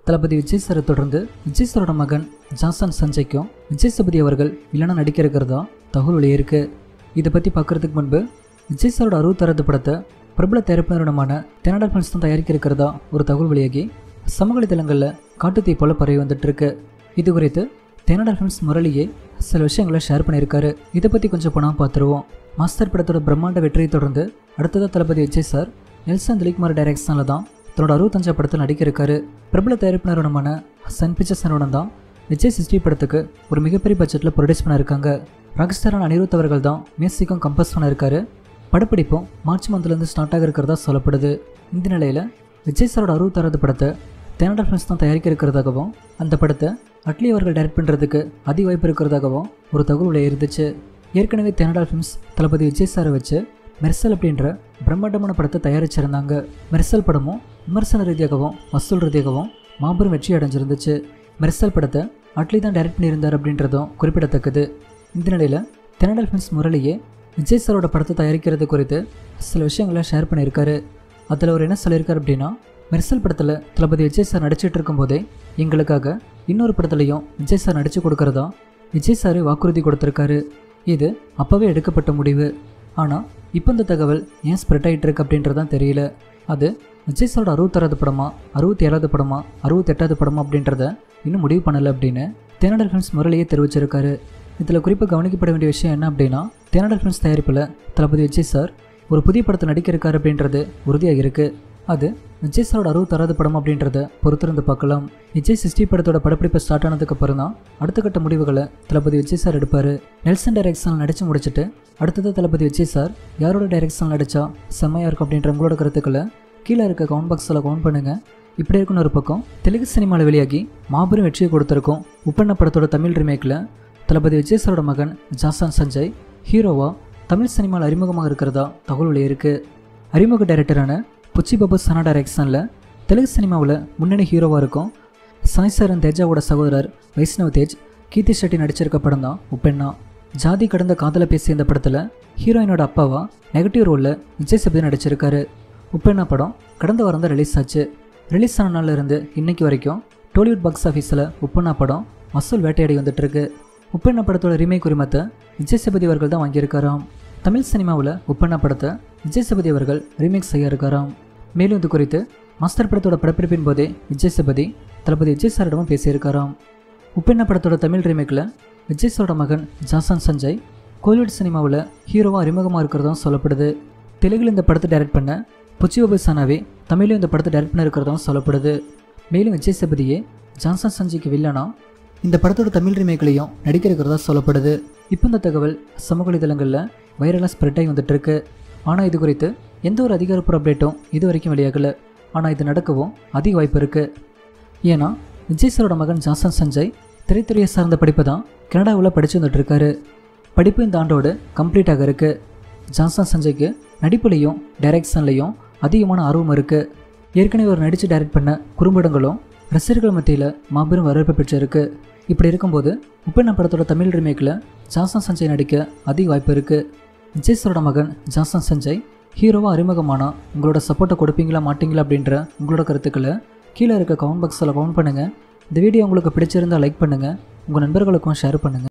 தளபதி விஜய் சாரை தொடர்ந்து விஜய் சாரோட மகன் ஜான்சன் சஞ்சய்க்கும் விஜய் சபதி அவர்கள் வில்லனா நடிக்க இருக்கிறதா தகவல் வெளியிருக்கு இதை பற்றி பார்க்கறதுக்கு முன்பு விஜய் சாரோட அறுபத்தாறாவது படத்தை பிரபல தயாரிப்பு நிறுவனமான தென்னடா ஃபிலிம்ஸ் தான் தயாரிக்க இருக்கிறதா ஒரு தகவல் வெளியாகி சமூக வலைதளங்களில் காட்டுத்தீ போல பரவி வந்துட்டு இருக்கு இது குறித்து தென்னடா ஃபிலிம்ஸ் முரளியே சில விஷயங்களை ஷேர் பண்ணியிருக்காரு இதை பற்றி கொஞ்சம் பணம் பார்த்துருவோம் மாஸ்டர் படத்தோட பிரம்மாண்ட வெற்றியை தொடர்ந்து அடுத்ததாக தளபதி விஜய் சார் நெல்சன் திலீப்குமார் டைரக்ஷனில் தான் தன்னோட அறுபத்தஞ்சா படத்தில் நடிக்க இருக்காரு பிரபல தயாரிப்பு நிறுவனமான சன் பிக்சர்ஸ் நிறுவனம் தான் விஜய் சிஸ்டி படத்துக்கு ஒரு மிகப்பெரிய பட்ஜெட்டில் ப்ரொடியூஸ் பண்ணியிருக்காங்க ராக்ஸ்டாரான அனிருத் அவர்கள் தான் மியூசிக்கும் கம்போஸ் பண்ணியிருக்காரு படப்பிடிப்பும் மார்ச் மந்த்லேருந்து ஸ்டார்ட் ஆக இருக்கிறதா சொல்லப்படுது இந்த நிலையில் விஜய் சாரோட அறுபத்தாறாவது படத்தை தென்னடா ஃபிலிம்ஸ் தான் தயாரிக்க இருக்கிறதாகவும் அந்த படத்தை அட்லி அவர்கள் டைரக்ட் பண்ணுறதுக்கு அதிக வாய்ப்பு இருக்கிறதாகவும் ஒரு தகவல் இருந்துச்சு ஏற்கனவே தென்னடா ஃபிலிம்ஸ் தளபதி விஜய் சாரை வச்சு மெர்சல் அப்படின்ற பிரம்மாண்டமான படத்தை தயாரிச்சிருந்தாங்க மெர்சல் படமும் விமர்சன ரீதியாகவும் வசூல் ரீதியாகவும் மாபெரும் வெற்றி அடைஞ்சிருந்துச்சு மெர்சல் படத்தை அட்லி தான் டைரக்ட் பண்ணியிருந்தார் அப்படின்றதும் குறிப்பிடத்தக்கது இந்த நிலையில் தென்னடா ஃபிலிம்ஸ் முரளியே விஜய் சாரோட படத்தை தயாரிக்கிறது குறித்து சில விஷயங்களை ஷேர் பண்ணியிருக்காரு அதில் அவர் என்ன சொல்லியிருக்காரு அப்படின்னா மெர்சல் படத்தில் தளபதி விஜய் சார் நடிச்சிட்டு இருக்கும்போதே எங்களுக்காக இன்னொரு படத்துலையும் விஜய் சார் நடித்து கொடுக்கறதா விஜய் சார் வாக்குறுதி கொடுத்துருக்காரு இது அப்போவே எடுக்கப்பட்ட முடிவு ஆனால் இப்போ இந்த தகவல் ஏன் ஸ்ப்ரெட் ஆகிட்டு இருக்கு அப்படின்றதான் தெரியல அது விஜய் சாரோட அறுபத்தாறாவது படமா அறுபத்தி ஏழாவது படமா அறுபத்தெட்டாவது படமா அப்படின்றத இன்னும் முடிவு பண்ணலை அப்படின்னு தேனடர் ஃபிலிம்ஸ் முரளியே தெரிவிச்சிருக்காரு இதில் குறிப்பாக கவனிக்கப்பட வேண்டிய விஷயம் என்ன அப்படின்னா தேனடர் ஃபிலிம்ஸ் தயாரிப்பில் தளபதி விஜய் சார் ஒரு புதிய படத்தை நடிக்க இருக்காரு அப்படின்றது உறுதியாக இருக்குது அது விஜய் சாரோட அறுபத்தாறாவது படம் அப்படின்றத பொறுத்திருந்து பார்க்கலாம் விஜய் சிக்ஸ்டி படத்தோட படப்பிடிப்பு ஸ்டார்ட் ஆனதுக்கு அப்புறம் தான் அடுத்த கட்ட முடிவுகளை தளபதி விஜய் சார் எடுப்பார் நெல்சன் டைரக்ஷனில் நடித்து முடிச்சுட்டு அடுத்தது தளபதி விஜய் சார் யாரோட டைரக்ஷனில் நடித்தா செம்மையாக இருக்கும் அப்படின்ற உங்களோட கருத்துக்களை கீழே இருக்க கவுண்ட் பாக்ஸில் கவுண்ட் பண்ணுங்கள் இப்படி இருக்குன்னு ஒரு பக்கம் தெலுங்கு சினிமாவில் வெளியாகி மாபெரும் வெற்றியை கொடுத்துருக்கோம் உப்பண்ண படத்தோட தமிழ் ரிமேக்கில் தளபதி விஜய் சாரோட மகன் ஜாசான் சஞ்சய் ஹீரோவா தமிழ் சினிமாவில் அறிமுகமாக இருக்கிறதா தகவல் இருக்குது அறிமுக டைரக்டரான புச்சி பாபு சனா டைரக்ஷனில் தெலுங்கு சினிமாவில் முன்னணி ஹீரோவாக இருக்கும் சாய் சரண் தேஜாவோட சகோதரர் வைஷ்ணவ் தேஜ் கீர்த்தி ஷெட்டி நடிச்சிருக்க படம் தான் உப்பெண்ணா ஜாதி கடந்த காதலை பேசிய இந்த படத்தில் ஹீரோயினோட அப்பாவா நெகட்டிவ் ரோலில் விஜய் சேதுபதி நடிச்சிருக்காரு உப்பெண்ணா படம் கடந்த வாரம் தான் ரிலீஸ் ஆச்சு ரிலீஸ் ஆன நாள்ல இருந்து இன்னைக்கு வரைக்கும் டோலிவுட் பாக்ஸ் ஆஃபீஸில் உப்பெண்ணா படம் வசூல் வேட்டையாடி வந்துட்டுருக்கு உப்பெண்ணா படத்தோட ரீமேக் உரிமத்தை விஜய் சேதுபதி அவர்கள் தான் வாங்கியிருக்காராம் தமிழ் சினிமாவில் உப்பண்ணா படத்தை விஜய் சேதுபதி அவர்கள் ரீமேக் செய்ய இருக்காராம் மேலும் இது குறித்து மாஸ்டர் படத்தோட படப்பிடிப்பின் போதே விஜய் சேதுபதி தளபதி விஜய் சாரிடமும் பேசியிருக்காராம் உப்பெண்ணா படத்தோட தமிழ் ரீமேக்கில் விஜய் சாரோட மகன் ஜாசான் சஞ்சய் கோலிவுட் சினிமாவில் ஹீரோவாக அறிமுகமாக இருக்கிறதும் சொல்லப்படுது தெலுங்கில் இந்த படத்தை டைரக்ட் பண்ண புச்சிபாபு சனாவே தமிழில் இந்த படத்தை டைரக்ட் பண்ண இருக்கிறதும் சொல்லப்படுது மேலும் விஜய் சேதுபதியே ஜான்சன் சஞ்சய்க்கு வில்லனா இந்த படத்தோட தமிழ் ரீமேக்லையும் நடிக்க இருக்கிறதா சொல்லப்படுது இப்போ இந்த தகவல் சமூக வலைதளங்களில் வைரலாக ஸ்ப்ரெட் ஆகி வந்துட்டு இருக்கு ஆனால் இது குறித்து எந்த ஒரு அதிகாரப்பூர்வ அப்டேட்டும் இது வரைக்கும் வெளியாகலை ஆனால் இது நடக்கவும் அதிக வாய்ப்பு இருக்குது ஏன்னா விஜய் சாரோட மகன் ஜான்சன் சஞ்சய் திரைத்துறையை சார்ந்த படிப்பை தான் கனடாவில் படித்து வந்துட்டு இருக்காரு படிப்பு இந்த ஆண்டோடு கம்ப்ளீட் ஆக இருக்கு ஜான்சன் சஞ்சய்க்கு நடிப்புலையும் டைரக்ஷன்லையும் அதிகமான ஆர்வம் இருக்குது ஏற்கனவே ஒரு நடித்து டைரக்ட் பண்ண குறும்படங்களும் ரசிகர்கள் மத்தியில் மாபெரும் வரவேற்பு பெற்றிருக்கு இப்படி இருக்கும்போது உப்பெண்ண படத்தோட தமிழ் ரீமேக்கில் ஜான்சன் சஞ்சய் நடிக்க அதிக வாய்ப்பு இருக்குது விஜய் சாரோட மகன் ஜான்சன் சஞ்சய் ஹீரோவாக அறிமுகமானா உங்களோட சப்போர்ட்டை கொடுப்பீங்களா மாட்டீங்களா அப்படின்ற உங்களோட கருத்துக்களை கீழே இருக்க கமெண்ட் பாக்ஸில் கமெண்ட் பண்ணுங்கள் இந்த வீடியோ உங்களுக்கு பிடிச்சிருந்தால் லைக் பண்ணுங்கள் உங்கள் நண்பர்களுக்கும் ஷேர் பண்ணுங்கள்